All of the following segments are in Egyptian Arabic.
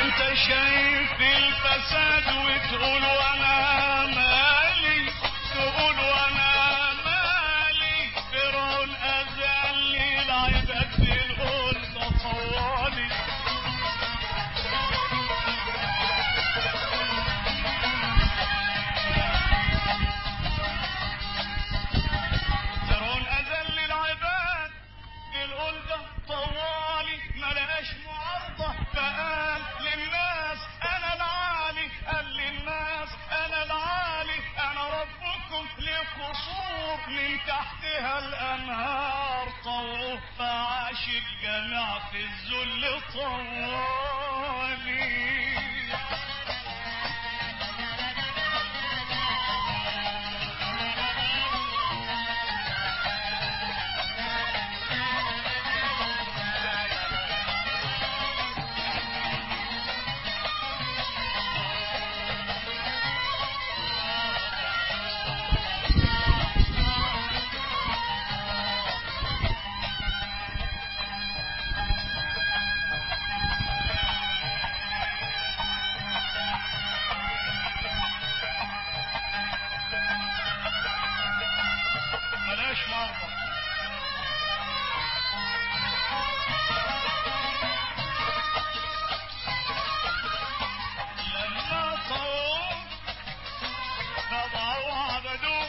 انت شايف الفساد وتقول وانا مالي تقول وانا مالي فرعون اذلي العباد تقول ده طوالي فرعون اذل العباد القول ده طوالي ملقاش معارضة فقال للناس انا العالي قال للناس انا العالي انا ربكم لقصور من تحتها الانهار طوعوا فعاش الجميع في الذل طوالي ملاش مرضى لما طووا خضعوا عبدوا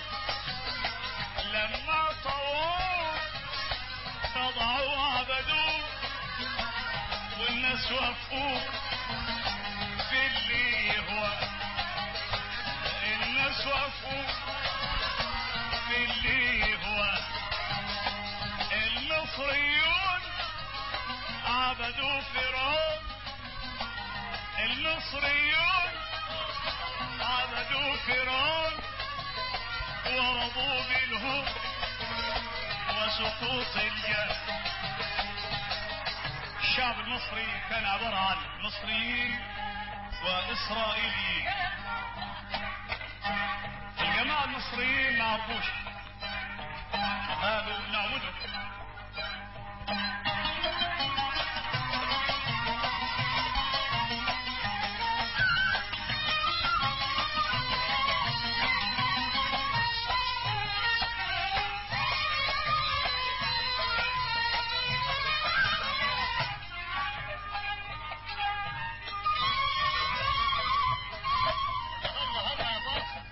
لما طووا خضعوا عبدوا والناس وقفوا في اللي يهوى الناس وقفوا في اللي يهوى المصريون عبدوا فرعون المصريون عبدوا فرعون ورضوا منه وسقوط الجاه الشعب المصري كان عبارة عن مصريين وإسرائيليين الجماعة المصريين ما عرفوش قالوا نعبده الله الله يا باص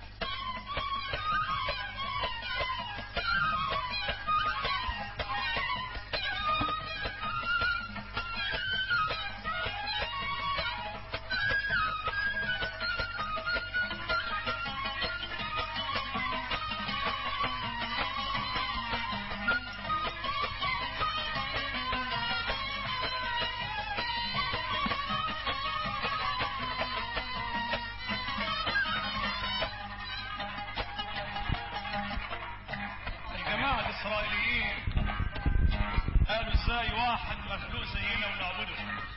الجماعة الإسرائيليين قالوا ازاي واحد مخلوق زينا ونعبده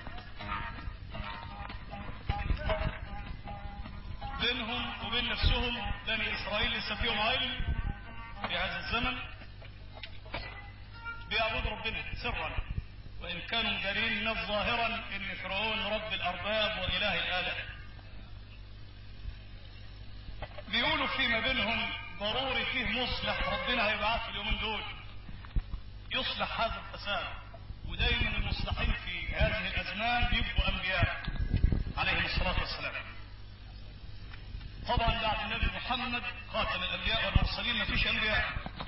بينهم وبين نفسهم بني إسرائيل لسه فيهم علم في هذا الزمن بيعبدوا ربنا سرا وإن كانوا مدارين الناس ظاهرا إن فرعون رب الأرباب وإله الآلهة بيقولوا فيما بينهم ضروري فيه مصلح ربنا هيبعثه اليومين دول يصلح هذا الفساد ودايما المصلحين في هذه الازمان بيبقوا انبياء عليهم الصلاه والسلام طبعا بعد النبي محمد خاتم الانبياء والمرسلين ما فيش انبياء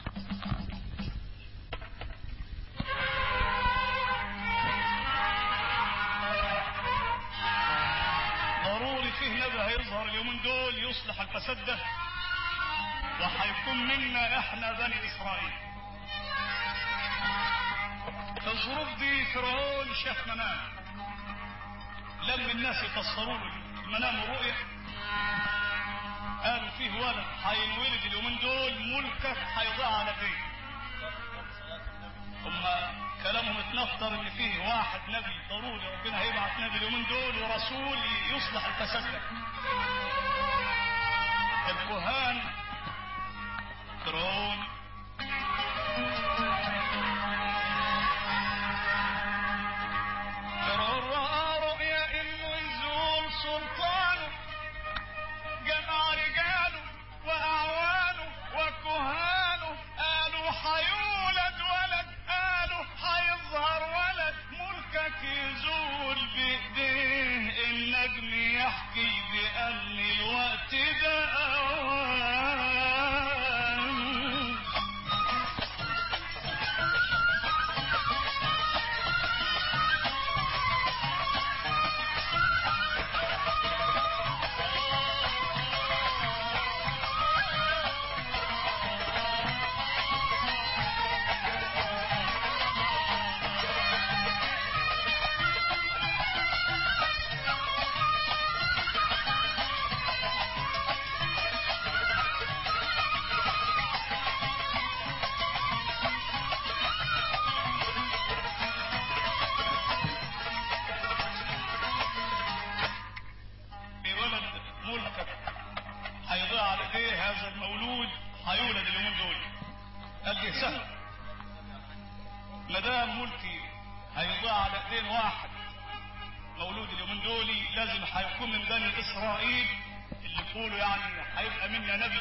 ضروري فيه نبي هيظهر اليومين دول يصلح الفساد ده وهيكون منا احنا بني اسرائيل في الظروف دي فرعون شاف منام لم الناس يفسروا له المنام والرؤيا قالوا فيه ولد هينولد اليومين دول ملكك هيضيع على فين هم كلامهم اتنفر ان فيه واحد نبي ضروري ربنا هيبعث نبي اليومين دول ورسول يصلح الفساد ده الكهان فرعون فرعون رأى رؤيا انه هيولد اليومين دول قال لي سهل ما دام ملكي هيضيع على ايدين واحد مولود اليومين دول لازم هيكون من بني اسرائيل اللي يقولوا يعني هيبقى منا نبي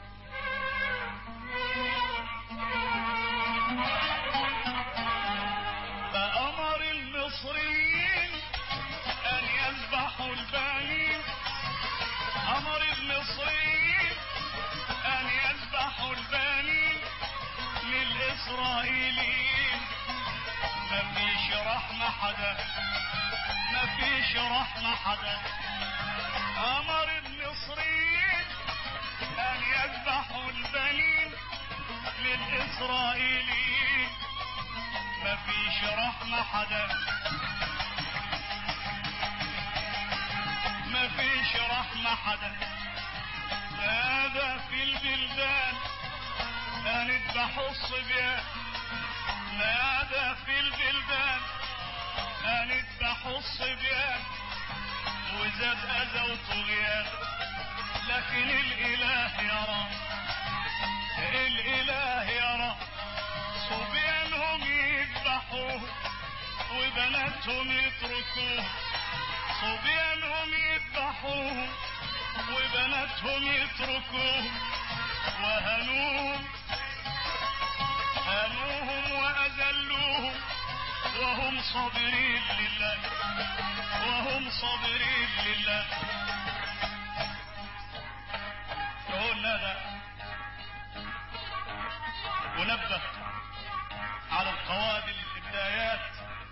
فامر المصريين ان يذبحوا البنين امر المصريين ان يذبحوا البنين للاسرائيليين مفيش رحمة حدا مفيش رحمة حدا امر المصريين ان يذبحوا البنين للاسرائيليين مفيش رحمة حدا مفيش رحمة حدا هذا في البلدان هنذبحوا الصبيان ماذا في البلدان هنذبحوا الصبيان وزاد اذى وطغيان لكن الاله يرى الاله يرى صبيانهم يذبحوه وبناتهم يتركوه صبيانهم يذبحوه وبناتهم يتركوه وهنوهم هنوهم وأذلوهم وهم صابرين لله وهم صابرين لله يقول هذا ونبه على القوادم البدايات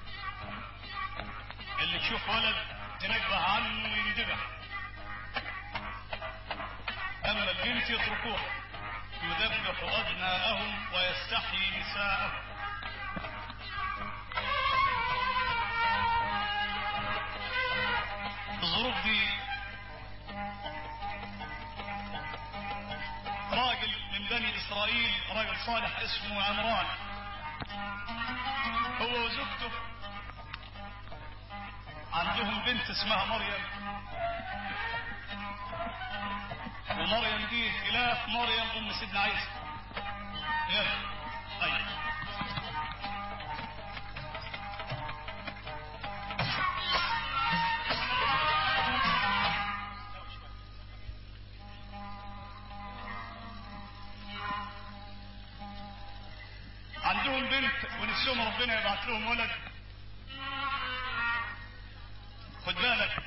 اللي تشوف ولد تنبه عنه يندبح اما البنت يتركوها يذبح ابناءهم ويستحيي نساءهم الظروف دي راجل من بني اسرائيل راجل صالح اسمه عمران هو وزوجته عندهم بنت اسمها مريم ومريم دي خلاف مريم ام سيدنا عيسى يلا طيب عندهم بنت ونفسهم ربنا يبعث لهم ولد خد بالك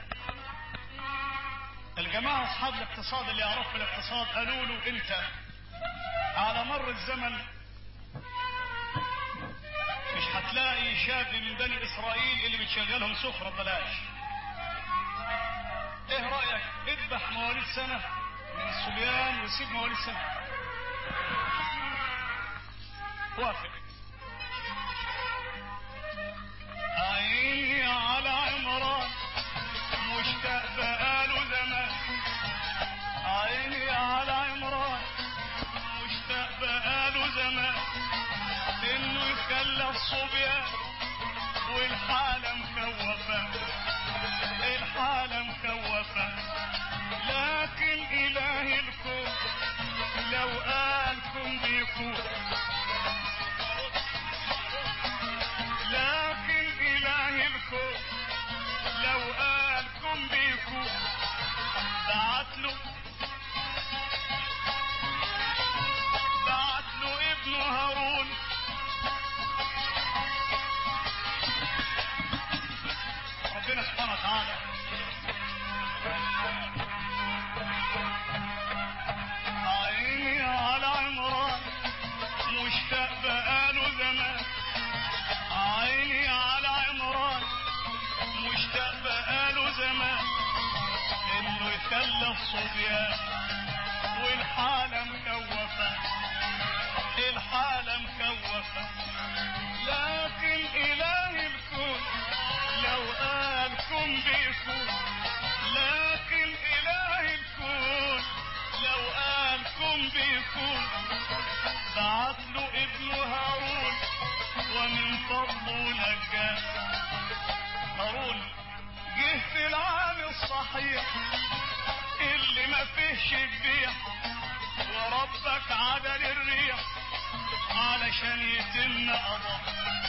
الجماعة أصحاب الاقتصاد اللي يعرفوا الاقتصاد قالوا له أنت على مر الزمن مش هتلاقي شاب من بني إسرائيل اللي بتشغلهم سفرة ببلاش إيه رأيك اذبح مواليد سنة من الصبيان وسيب مواليد سنة وافق عيني على عمران مشتاق بقاله زمان عيني على عمران مشتاق بقاله زمان انه يخلى الصبيان والحالة مكوفة الحالة مكوفة لكن اله الكون لو قالكم بيكون لكن اله الكون لو قالكم بيكون بعت له بعت له ابنه هارون ربنا سبحانه وتعالى عيني على عمران مشتاق بقاله زمان عيني على عمران مشتاق بقاله زمان انه يخلى الصبيان والحالة مكوفة الحالة مكوفة لكن اله الكون لو قالكم بيكون لكن اله الكون لو قالكم بيكون بعت له ابنه هارون ومن فضله نجاه هارون جه في العام الصحيح اللي ما ما فيهش البيع وربك عدل الريح علشان يتم قضاء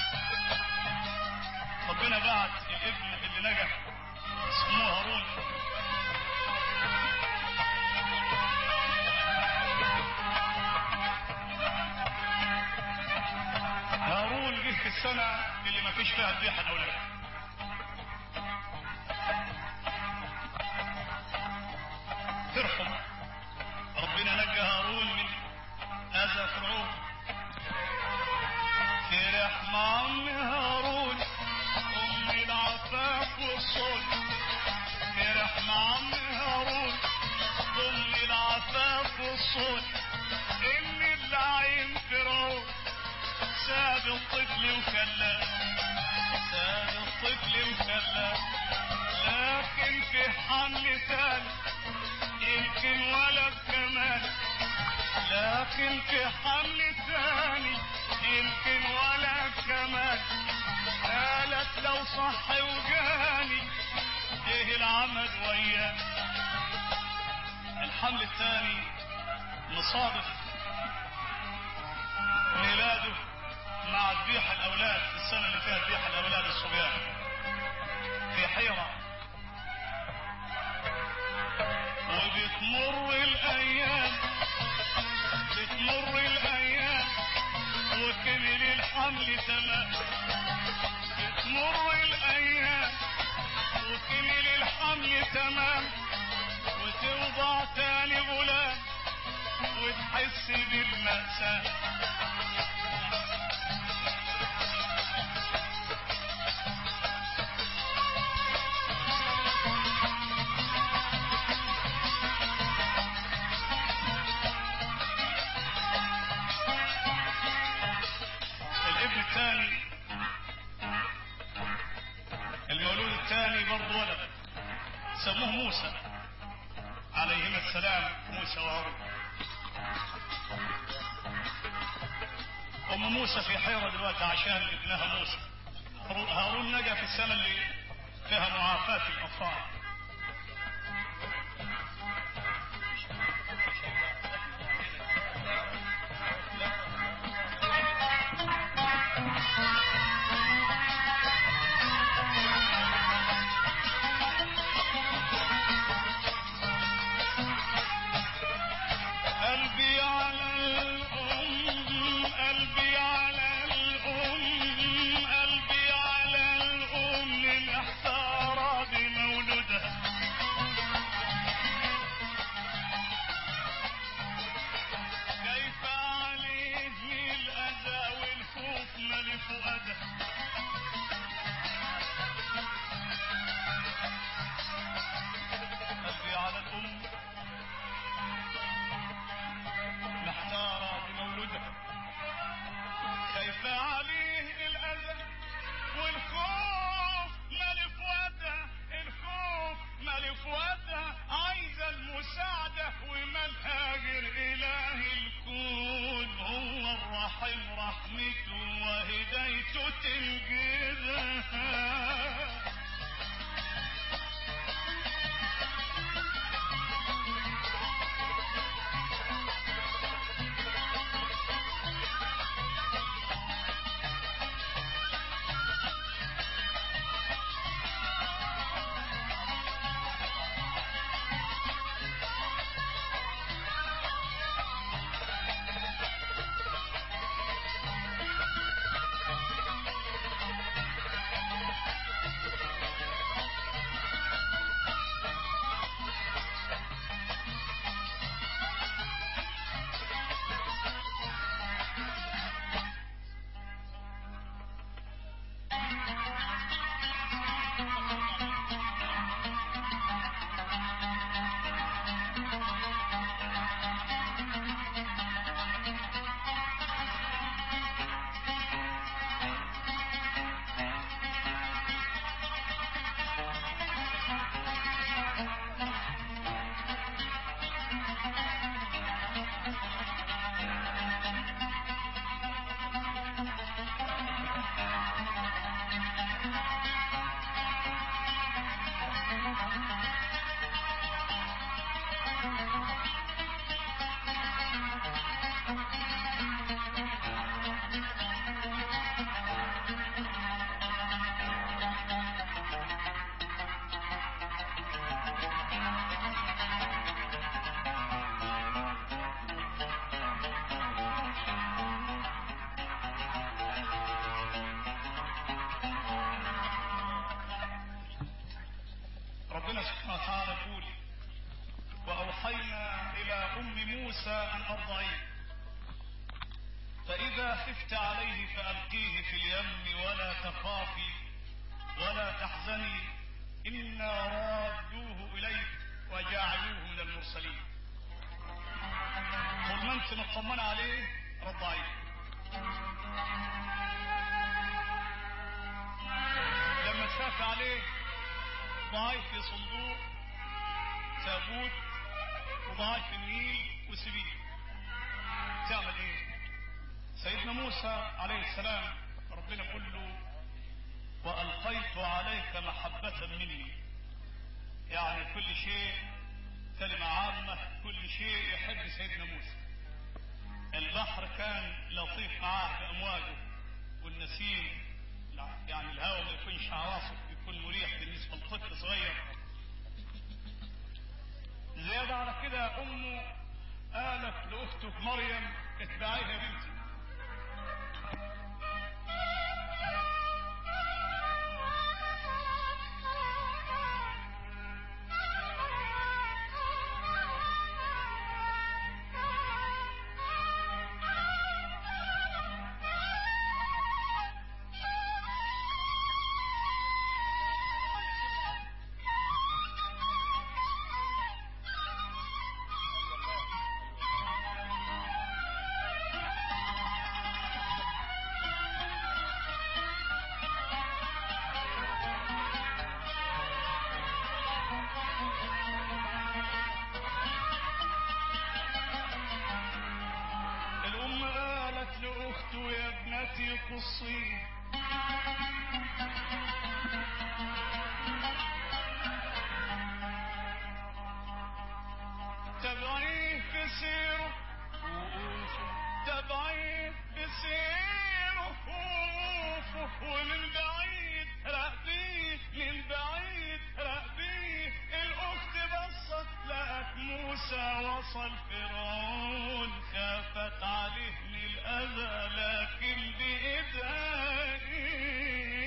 ربنا بعت الابن اللي نجح اسمه هارون هارون جه في السنة اللي ما فيش فيها الذبيحة الأولاد ترحم ربنا نجى هارون من أذى فرعون فرح مع أم هارون أم العفاف والصلح فرح مع أم هارون أم العفاف والصلح إن اللعين فرعون ساب الطفل وخلاه ساب الطفل وخلاه لكن في حمل ثاني يمكن ولد كمان لكن في حمل ثاني يمكن ولد كمان قالت لو صح وجاني ايه العمل وياه الحمل الثاني مصادف ميلاده مع ذبيح الاولاد في السنه اللي فيها ذبيح الاولاد الصبيان في حيره وبتمر الايام بتمر الايام وكمل الحمل تمام بتمر الايام وكمل الحمل تمام وتوضع تاني غلام وتحس بالمأساة الابن الثاني المولود الثاني برضه ولد سموه موسى عليهما السلام موسى وهارون ام موسى في حيره دلوقتي عشان ابنها موسى هارون نجا في السنه اللي فيها معافاه الاطفال قلبي على الأم قلبي على الأم قلبي على الأم محتارة بمولودها ربنا سبحانه وتعالى يقول وأوحينا إلى أم موسى أن أرضعيه فإذا خفت عليه فألقيه في اليم ولا تخافي ولا تحزني إنا رادوه إليك وجاعلوه من المرسلين طول ما انت مطمنة عليه رضعيه لما تخاف عليه ضعيه في صندوق تابوت وضعيه في النيل وسبيه تعمل ايه سيدنا موسى عليه السلام ربنا يقول له وألقيت عليك محبة مني يعني كل شيء كلمة عامة كل شيء يحب سيدنا موسى البحر كان لطيف معاه بأمواجه والنسيم يعني الهواء ما يكونش عواصف يكون مريح بالنسبة لطفل صغير زيادة على كده أمه قالت لأخته مريم اتبعيها يا بنتي الأم قالت لأخته يا ابنتي قصي تبعيه في سيره تبعيه في سيره ومن بعيد راقبيه من بعيد راقبيه الأخت بصت لقت موسى وصل فرعون خافت عليه من الأذى لكن بإيدها إيه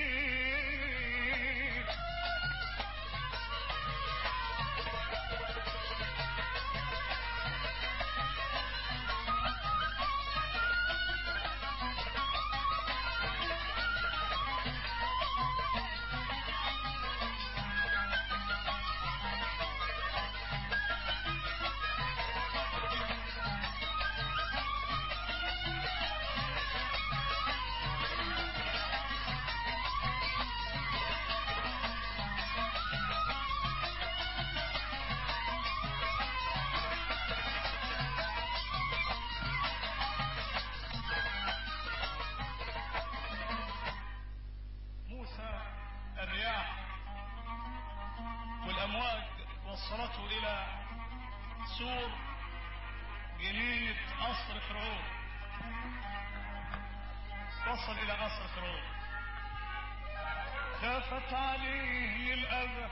موسى الرياح والأمواج وصلته إلى سور جنينة قصر فرعون وصل إلى قصر فرعون خافت عليه الأذى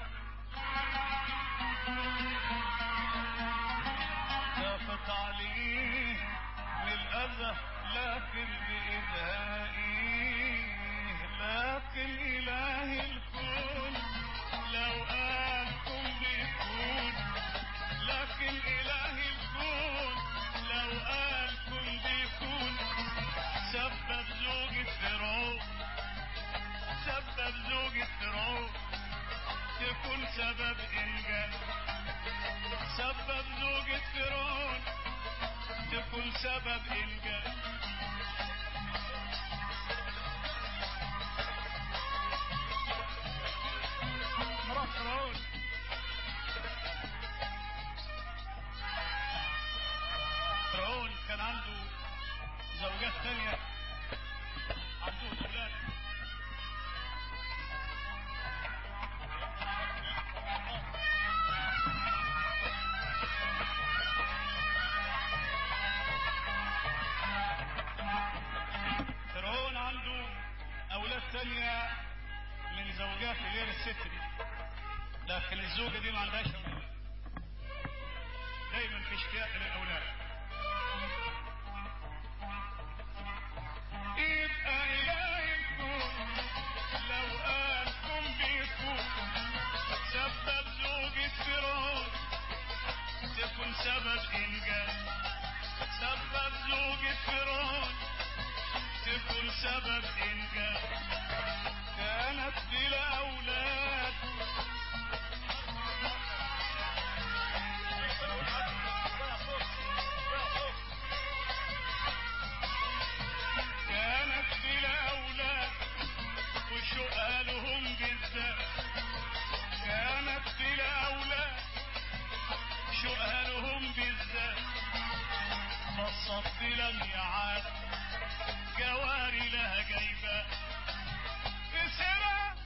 خافت عليه للأذى لكن بإدائه لكن إله الكون لو قالكم بيكون لكن إله الكون لو قالكم بيكون سبب زوجة فرعون سبب زوجة فرعون تكون سبب إنجاز سبب زوجة فرعون تكون سبب إنجاز مرات فرعون فرعون كان عنده زوجات ثانية عنده أولاد فرعون عنده أولاد ثانية من زوجات غير الست دي لكن الزوجة دي ما عندهاش أولاد دايما في اشتياق للأولاد يبقى إله الكون لو قالكم بيكون سبب زوجة إنجاز سبب زوجة فرعون تكون سبب إنجاز كانت بلا أولاد كانت بلا أولاد وسؤالهم بالذات كانت بلا أولاد سؤالهم بالذات فالصف لم يعاد جواري لها جايبة تسرى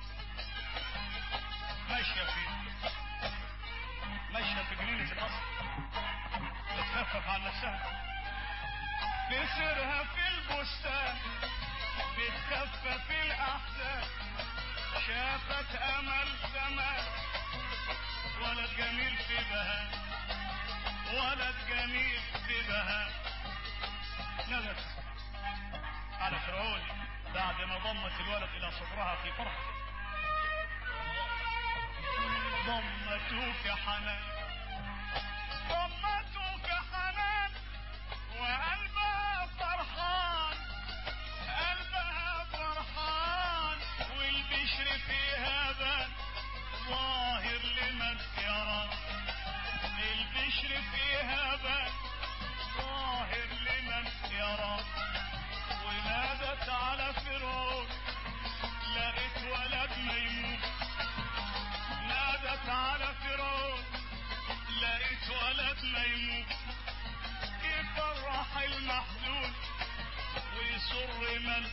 ماشية في ماشية في جنينة القصر تتخفف عن نفسها تسرها في البستان بتخفف الأحزان شافت أمل زمان ولد جميل في بهاء ولد جميل في بهاء نزلت على فرعون بعد ما ضمت الولد إلى صدرها في فرح ضمتك حنان ضمتك حنان وقلبها فرحان قلبها فرحان والبشر فيها بان ظاهر لمن يرى البشر فيها بان ظاهر لمن يرى ونادت على فرعون لقيت ولد ميمون نادت على فرعون لقيت ولد ميمون يفرح المحزون ويسر من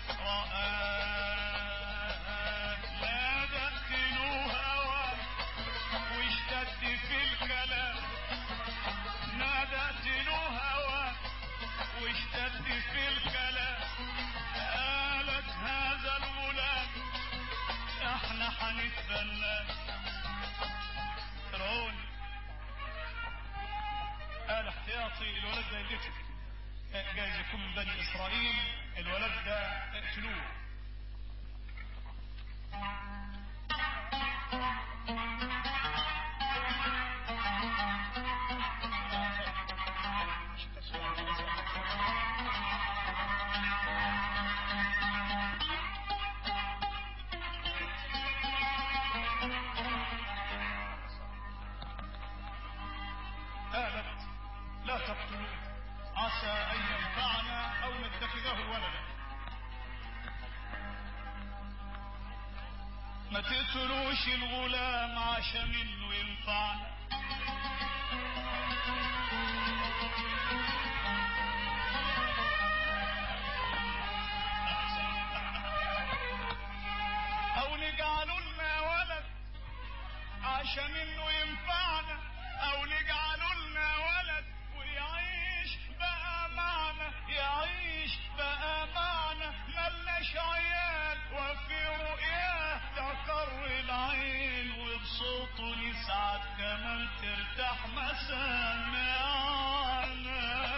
رآه نادت له هوى واشتد في الكلام نادت له هوى واشتد في الكلام قالت هذا الغلام احنا حنتبنى فرعون قال احتياطي الولد ده يقتل جايز يكون من بني اسرائيل الولد ده اقتلوه قالت لا تقتلوه عسى ان ينفعنا او نتخذه ولدا ما تقتلوش الغلام عشان انه ينفعنا او نجعله لنا ولد عشان انه ينفعنا او نجعله لنا ولد ويعيش بقى معنا يعيش بقى معنا ملناش عيال وفي رؤياه تقر العين وبصوته نسعد كمان ترتاح مسامعنا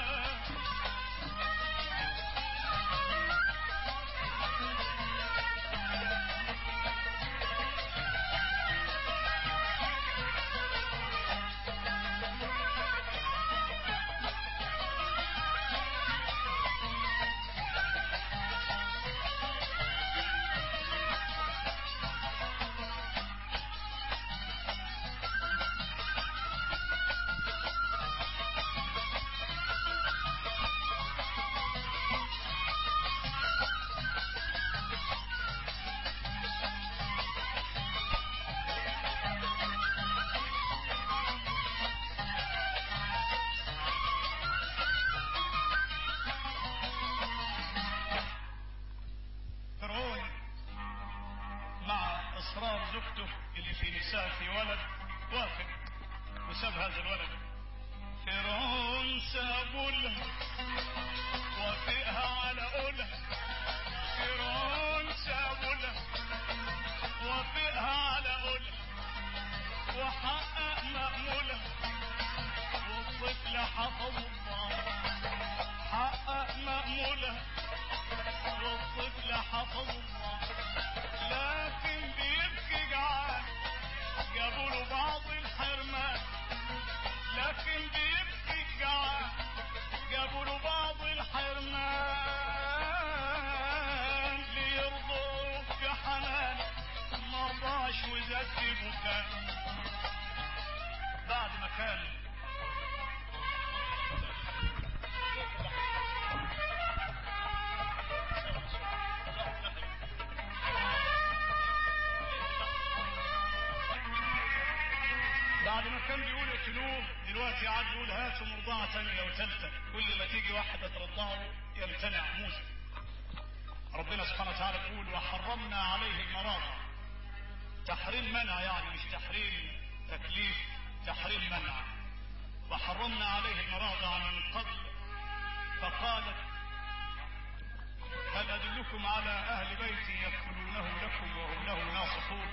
فرعون مع اصرار زوجته اللي في نساء في ولد وافق وساب هذا الولد فرعون سابوا لها وافقها على قولها فرعون سابوا لها وافقها على قولها وحقق مأمولها والطفل حفظ الله حقق مأمولها والطفل حفظ الله لكن بيبكي جعان جابوا له بعض الحرمان لكن بيبكي الجوع جابوا له بعض الحرمان ليرضوه بحنان مرضاش وزاد في بكاء بعد ما كان بعد ما كان بيقول اقتلوه دلوقتي قاعد يقول هاتوا مرضعة ثانية وثالثة كل ما تيجي واحدة ترضعه يمتنع موسى ربنا سبحانه وتعالى يقول وحرمنا عليه المراضع تحريم منع يعني مش تحريم تكليف تحريم منع وحرمنا عليه المراضع من قبل فقالت هل أدلكم على أهل بيت يكفلونه لكم وهم له ناصحون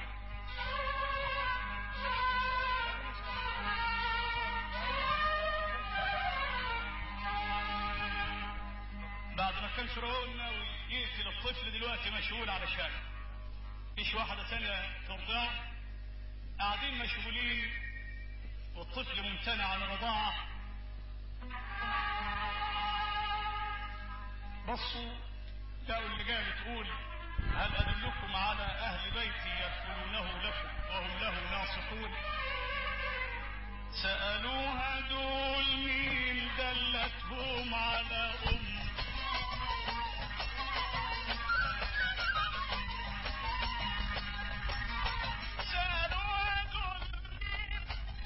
بعد ما كان فرعون ناوي يقتل الطفل دلوقتي مشغول علشان فيش واحدة ثانية ترضعه قاعدين مشغولين والطفل ممتنع عن الرضاعة بصوا لقوا اللي جاي بتقول هل أدلكم على أهل بيتي يدخلونه لكم وهم له ناصحون سألوها دول مين دلتهم على أم سألوها دول مين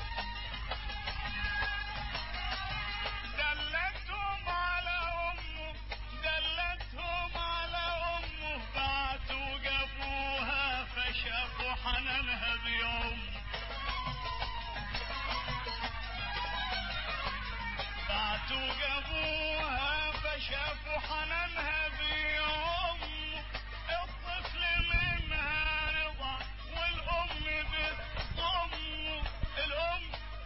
دلتهم على أمه دلتهم على أمه بعتوا جابوها فشافوا حنانها بيوم بعتوا جابوها فشافوا حنانها بيوم الطفل منها رضع والأم بتضمه الأم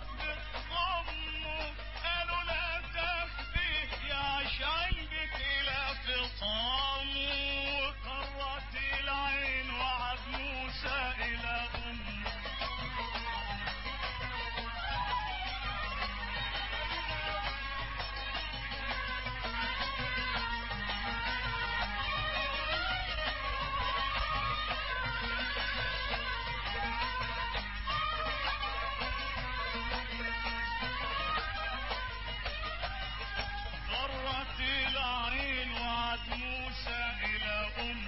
بتضمه قالوا لا تخفي يا شنقك إلى فطامه وقرت العين وعد موسى إلى أمه غرت العين وعد موسى إلى أم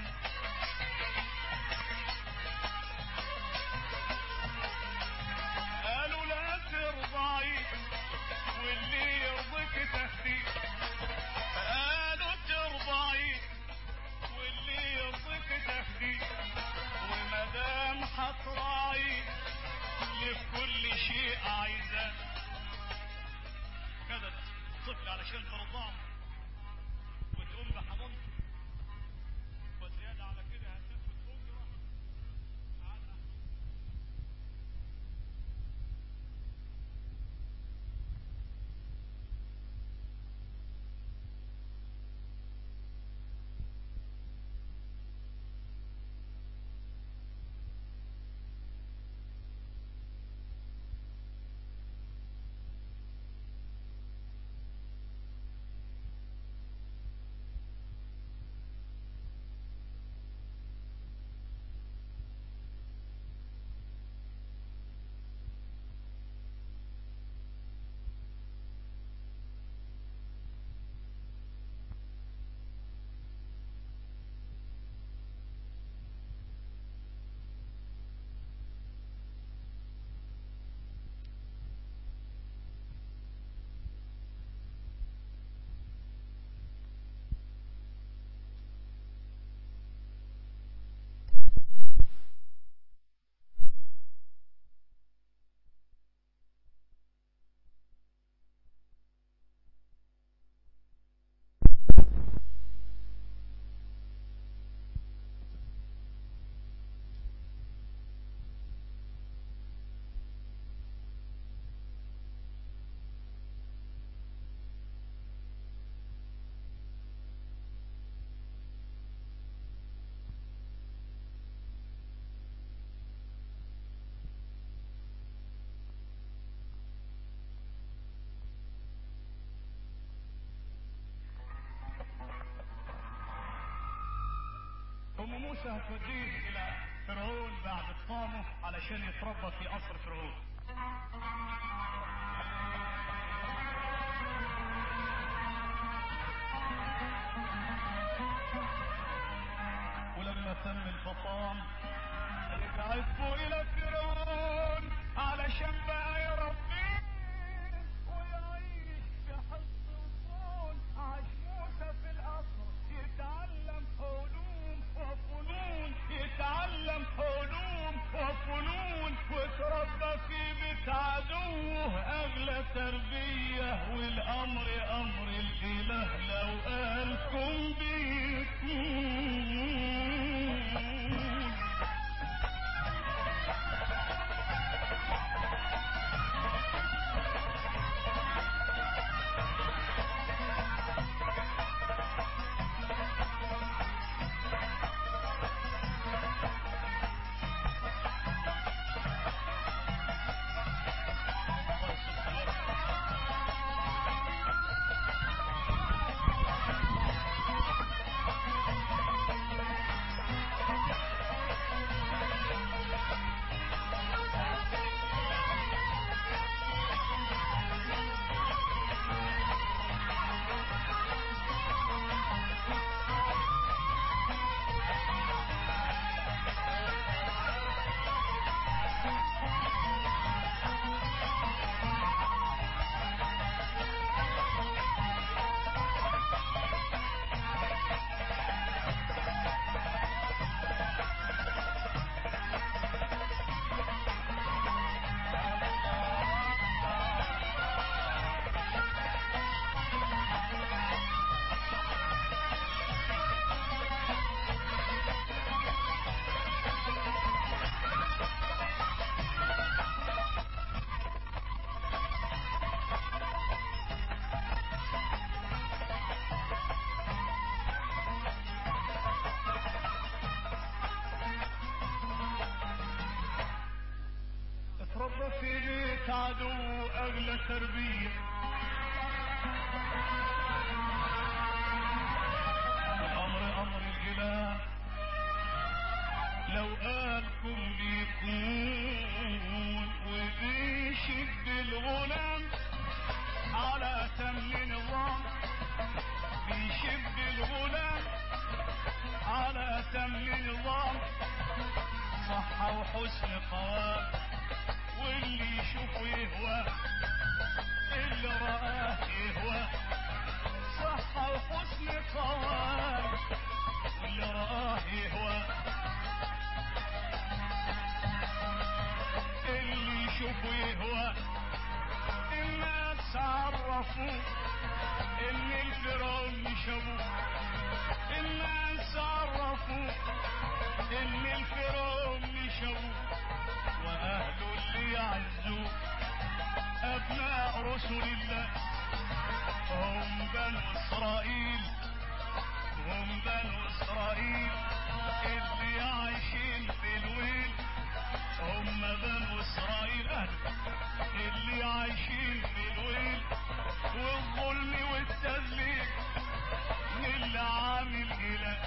قالوا لا ترضعي واللي يرضيك تهدي قالوا ترضعي واللي يرضيك تهدي ومدام حتراعي لك كل شيء عايزاه كذا طفل علشان ترضعه وتقوم بحضنته وزيادة على كده هتاخد أجرة على ام موسى هتوديه الى فرعون بعد اطفامه علشان يتربى في قصر فرعون ولما تم الفطام رجعته الى فرعون علشان بقى يربيه ويعيش في حصن وصون عاش موسى في القصر يتعلم علوم وفنون يتعلم علوم وفنون وتربى في بيت عدوه اغلى تربيه والامر امر الاله لو قالكم بيكون اتربى في بيت عدو اغلى تربيه الامر امر الاله لو قالكم بيكون وبيشد الغلام على تم نظام بيشد الغلام على تم نظام صحة وحسن قوام واللي يشوفه يهوى اللي رآه يهوى صحة وحسن قوام واللي رآه يهوى اللي يشوفه يهوى الناس عرفوه ان الفرعون شافوه الناس عرفوه ان الفرعون شافوه واهله اللي يعزوه ابناء رسل الله هم بنو اسرائيل هم بنو اسرائيل اللي عايشين في الويل هم بنو اسرائيل اهل اللي عايشين في الويل والظلم والتذليل من اللي عامل اله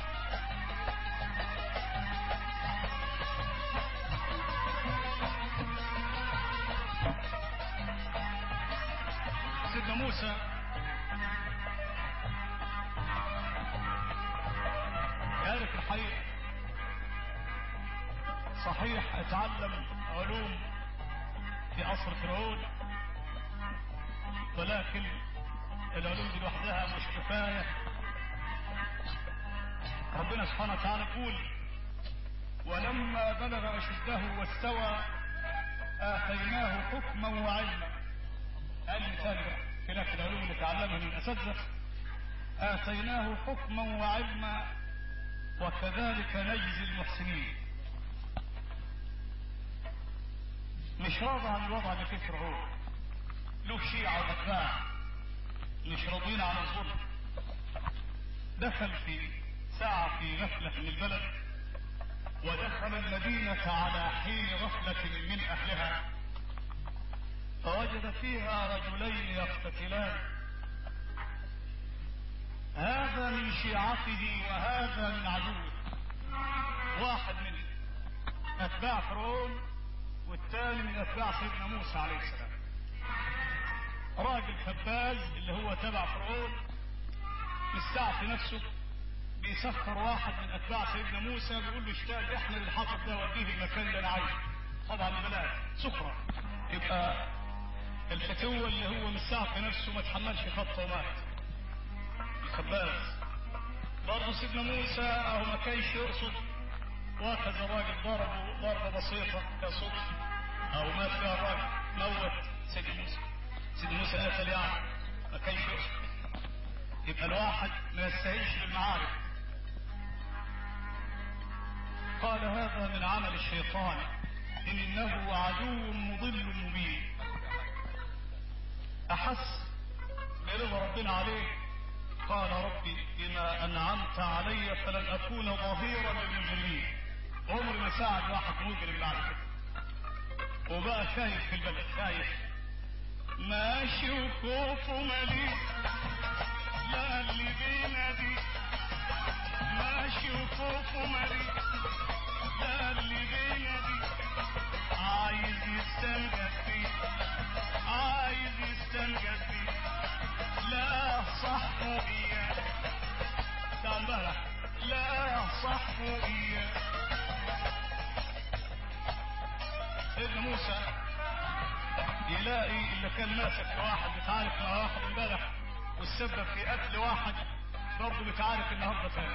سيدنا موسى يعرف الحقيقة صحيح اتعلم علوم في قصر فرعون ولكن العلوم دي لوحدها مش كفاية ربنا سبحانه وتعالى يقول ولما بلغ أشده واستوى آتيناه حكما وعلما قال مثال بقى خلاف العلوم اللي تعلمها من الأساتذة آتيناه حكما وعلما وكذلك نجزي المحسنين مش راضي عن الوضع اللي فيه فرعون له شيعة وأتباع مش راضيين عن الظلم دخل في ساعة في غفلة من البلد ودخل المدينة على حين غفلة من أهلها فوجد فيها رجلين يقتتلان هذا من شيعته وهذا من عدوه واحد من اتباع فرعون والثاني من اتباع سيدنا موسى عليه السلام راجل خباز اللي هو تبع فرعون مستعفي نفسه بيسخر واحد من اتباع سيدنا موسى بيقول له اشتغل احنا الحطب ده وديه المكان اللي انا عايزه طبعا بلاش سخره يبقى الفتوه اللي هو مستعفي نفسه ما تحملش خطه ومات الخباز برضه سيدنا موسى اهو ما كانش يقصد واخذ الراجل ضربه ضربه بسيطه كصدف او مات فيها الراجل موت سيدنا موسى سيدنا موسى قتل يعني ما كانش يقصد يبقى الواحد ما يستهينش بالمعارف قال هذا من عمل الشيطان انه عدو مضل مبين احس برضا ربنا عليه قال ربي بما انعمت علي فلن اكون ظهيرا للمجرمين عمري ما ساعد واحد مجرم بعد كده وبقى خايف في البلد خايف ماشي وخوفه مليء لا اللي بينادي ماشي وخوفه مليء لا اللي بينادي عايز يستنجد فيه عايز يستنجد فيه لا صحوا اياه ده امبارح لا صحوا اياه سيدنا موسى يلاقي اللي كان ماسك واحد بيتعارك مع واحد امبارح والسبب في قتل واحد برضه بيتعارك النهارده تاني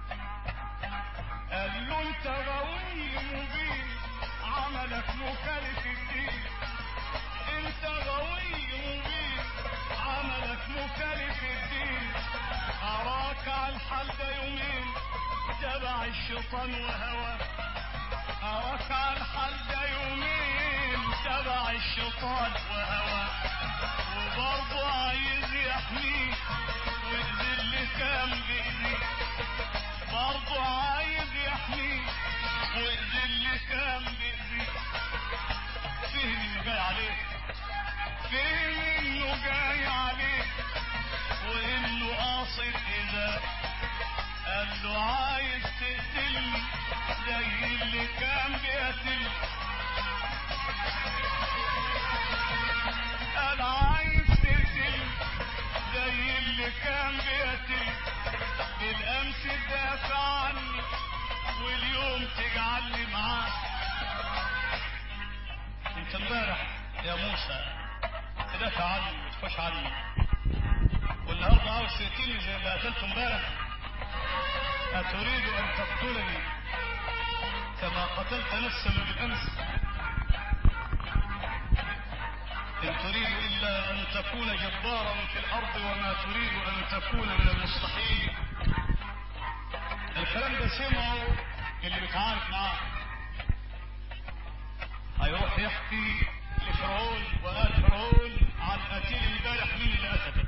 قال له انت غوي مبين عملك مخالف الدين انت غوي مبين عملك مخالف الدين اراك على الحال ده يومين تبع الشيطان وهواه اراك على الحال ده يومين تبع الشيطان وهواه وبرضه عايز يحميه ويأذي اللي كان بإيديه برضه عايز يحميه ويأذي اللي كان بإيديه فهم انه جاي عليه فهم انه جاي عليه وانه قاصد اذا قال له عايز تقتلني زي اللي كان بيقتلني انا عايز تقتلني زي اللي كان بيقتلني بالامس تدافع عني واليوم تجعلني معاك انت امبارح يا موسى تدافع عني وتخش عني والنهارده عاوز تقتلني زي اللي قتلته امبارح اتريد ان تقتلني كما قتلت نفسا بالامس ان تريد الا ان تكون جبارا في الارض وما تريد ان تكون من المصلحين الكلام ده سمعه اللي بيتعارك معاه هيروح يحكي لفرعون وقال فرعون عن قتيل امبارح مين اللي قتله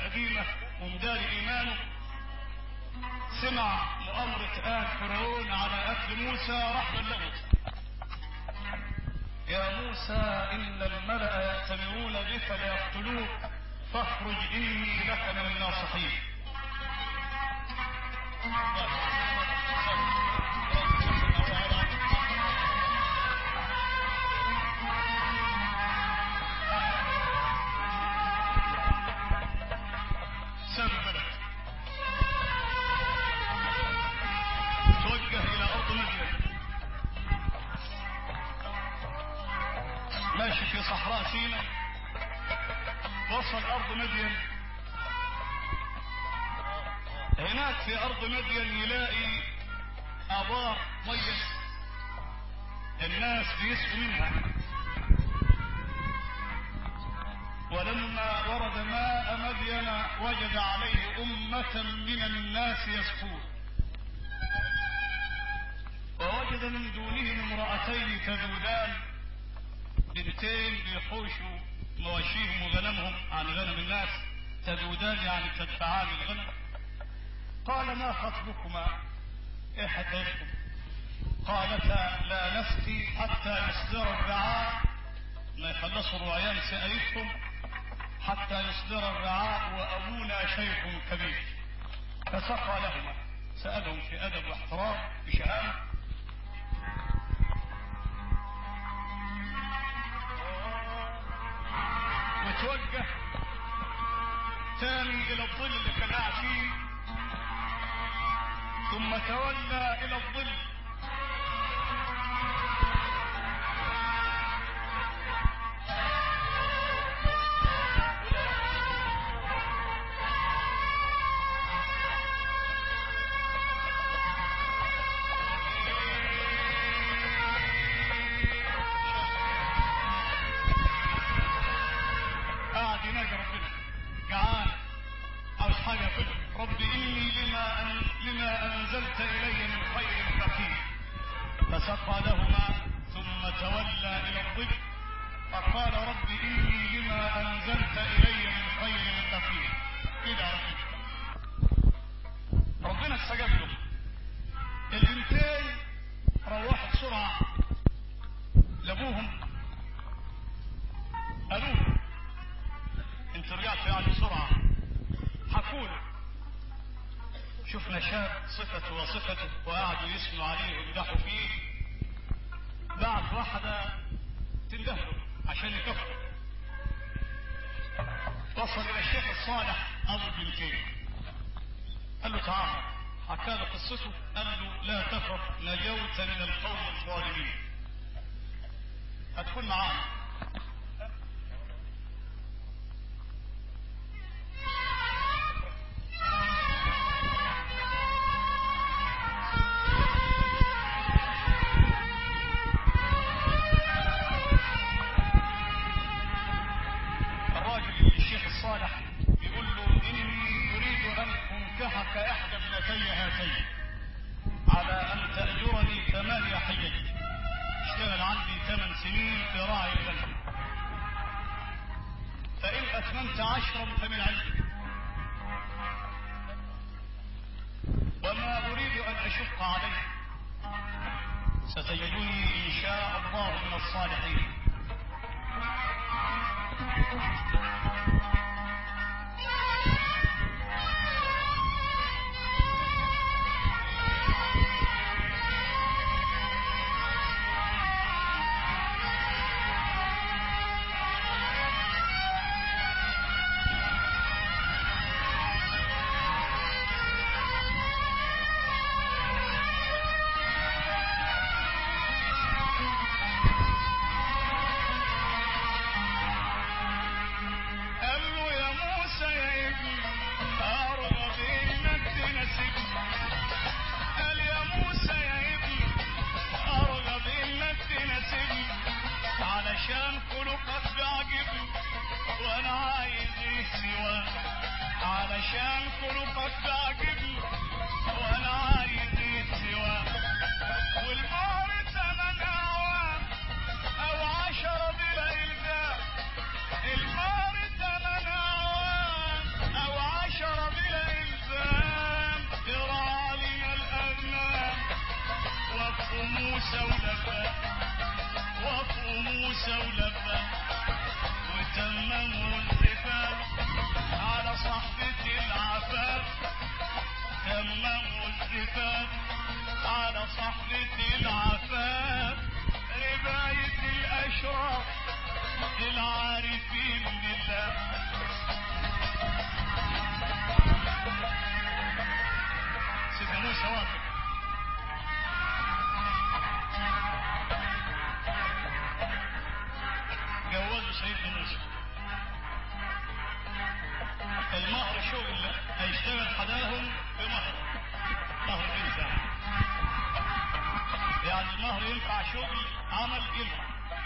قديمة ومداري إيمانه سمع مؤامرة آل فرعون على قتل موسى راح بلغه يا موسى إن الملأ يأتمرون بك ليقتلوك فاخرج إني لك من الناصحين ساب البلد توجه إلى أرض مدين ماشي في صحراء سيناء وصل أرض مدين هناك في أرض مدين يلاقي آبار مية الناس بيسقوا منها ولما ورد ماء مدين وجد عليه أمة من الناس يسقون ووجد من دونهم امرأتين تذودان بنتين بيحوشوا مواشيهم وغنمهم عن غنم الناس تذودان يعني تدفعان الغنم قال ما خطبكما ايه حكايتكم قالتا لا نسقي حتى يصدر الرعاء ما يخلصوا الرعيان سقايتهم حتى يصدر الرعاء وابونا شيخ كبير فسقى لهما سالهم في ادب واحترام بشهامه وتوجه ثاني الى الظل اللي كان قاعد فيه ثم تولى الى الظل قاعد يناجي ربنا جعان عاوز حاجه كده رب اني لما أن لما انزلت الي من خير فقير فسقى لهما ثم تولى الى الظل فقال رب اني لما انزلت الي من خير فقير كده يا رب ربنا استجاب له البنتين روحوا بسرعه لابوهم قالوا له انت رجعت يعني بسرعة حكونا شفنا شاب صفته وصفته وقعدوا يسموا عليه ويمدحوا فيه بعت واحدة تندهله عشان يكفر وصل إلى الشيخ الصالح أبو البنتين قال له تعال حكى له قصته قال له لا تخف نجوت من القوم الظالمين هتكون معانا الراجل الشيخ الصالح يقول له اني اريد ان انكحك احدى ابنتي هاتين على ان تاجرني ثمانية حجج اشتغل عندي ثمان سنين في راعي الغنم فان اتممت عشرا فمن عندك وما اريد ان اشق عليك ستجدني ان شاء الله من الصالحين قال له يا موسى يا ابني أرغب إنك تناسبني قال يا موسى يا ابني أرغب إنك تناسبني علشان خلقك بعجبني وأنا عايز إيه سواك علشان خلقك بعجبني وأنا عايز إيه سواك والمهر ثمن أعوام أو عشرة بلا إلزام المار ثمن أعوام أو اللي فات على صحبة العفاف رباية الأشراف العارفين بالله سيدنا موسى واقف جوزوا سيدنا موسى المهر شغل هيشتغل حداهم بمهر مهر ينفع يعني المهر ينفع شغل عمل ينفع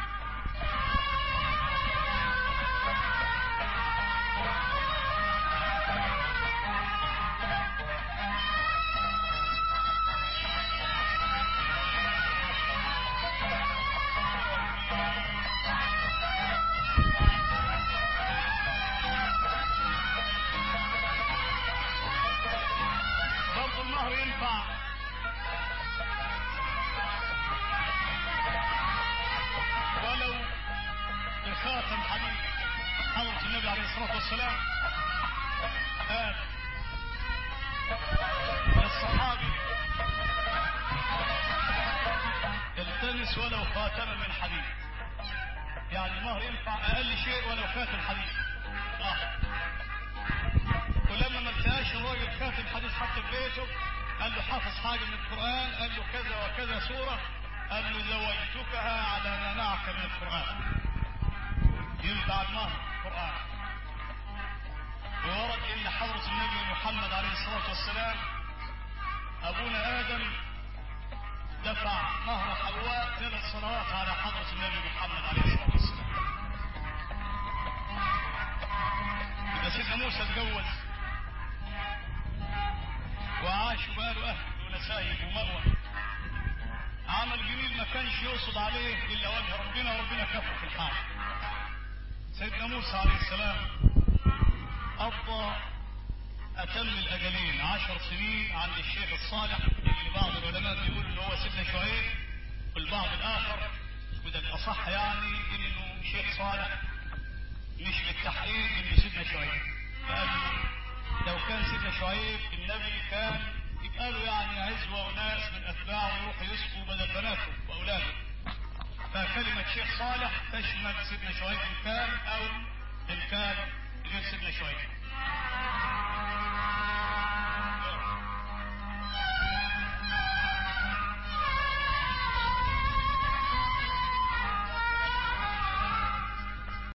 برضه المهر ينفع ولو بخاتم حديد حضرة النبي عليه الصلاة والسلام قال للصحابي التمس ولو خاتما من حديد يعني المهر ينفع اقل شيء ولو خاتم حديد اه ولما ما التقاش الراجل خاتم حديث حط في بيته قال له حافظ حاجه من القران قال له كذا وكذا سوره قال له زوجتكها على ما معك من القران ينفع المهر القران وورد ان حضره النبي محمد عليه الصلاه والسلام ابونا ادم دفع مهر حواء ثلاث صلوات على حضره النبي محمد عليه الصلاه والسلام يبقى سيدنا موسى اتجوز وعاش وباله اهل ونسايب ومأوى عمل جميل ما كانش يقصد عليه الا وجه ربنا وربنا كفه في الحال سيدنا موسى عليه السلام قضى اتم الاجلين عشر سنين عند الشيخ الصالح اللي بعض العلماء بيقول ان هو سيدنا شعيب والبعض الاخر وده الاصح يعني انه شيخ صالح مش بالتحقيق ان سيدنا شعيب لانه لو كان سيدنا شعيب النبي كان يبقى له يعني عزوه وناس من اتباعه يروحوا يسقوا بدل بناته واولاده فكلمه شيخ صالح تشمل سيدنا شعيب ان كان او ان كان غير سيدنا شعيب